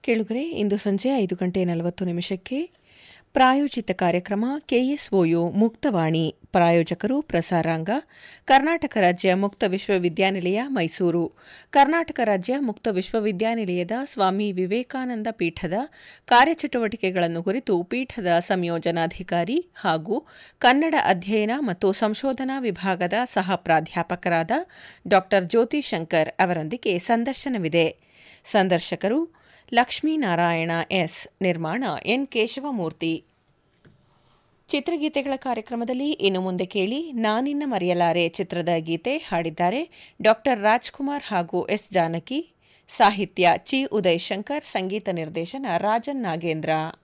ಕೇಳುಗರೆ ಇಂದು ಸಂಜೆ ಐದು ಗಂಟೆ ನಲವತ್ತು ನಿಮಿಷಕ್ಕೆ ಪ್ರಾಯೋಜಿತ ಕಾರ್ಯಕ್ರಮ ಕೆಎಸ್ಒಯು ಮುಕ್ತವಾಣಿ ಪ್ರಾಯೋಜಕರು ಪ್ರಸಾರಾಂಗ ಕರ್ನಾಟಕ ರಾಜ್ಯ ಮುಕ್ತ ವಿಶ್ವವಿದ್ಯಾನಿಲಯ ಮೈಸೂರು ಕರ್ನಾಟಕ ರಾಜ್ಯ ಮುಕ್ತ ವಿಶ್ವವಿದ್ಯಾನಿಲಯದ ಸ್ವಾಮಿ ವಿವೇಕಾನಂದ ಪೀಠದ ಕಾರ್ಯಚಟುವಟಿಕೆಗಳನ್ನು ಕುರಿತು ಪೀಠದ ಸಂಯೋಜನಾಧಿಕಾರಿ ಹಾಗೂ ಕನ್ನಡ ಅಧ್ಯಯನ ಮತ್ತು ಸಂಶೋಧನಾ ವಿಭಾಗದ ಸಹ ಪ್ರಾಧ್ಯಾಪಕರಾದ ಡಾ ಜ್ಯೋತಿ ಶಂಕರ್ ಅವರೊಂದಿಗೆ ಸಂದರ್ಶನವಿದೆ ಸಂದರ್ಶಕರು ಲಕ್ಷ್ಮೀನಾರಾಯಣ ಎಸ್ ನಿರ್ಮಾಣ ಎನ್ ಕೇಶವಮೂರ್ತಿ ಚಿತ್ರಗೀತೆಗಳ ಕಾರ್ಯಕ್ರಮದಲ್ಲಿ ಇನ್ನು ಮುಂದೆ ಕೇಳಿ ನಾನಿನ್ನ ಮರೆಯಲಾರೆ ಚಿತ್ರದ ಗೀತೆ ಹಾಡಿದ್ದಾರೆ ಡಾ ರಾಜ್ಕುಮಾರ್ ಹಾಗೂ ಎಸ್ ಜಾನಕಿ ಸಾಹಿತ್ಯ ಚಿ ಉದಯ್ ಶಂಕರ್ ಸಂಗೀತ ನಿರ್ದೇಶನ ರಾಜನ್ ನಾಗೇಂದ್ರ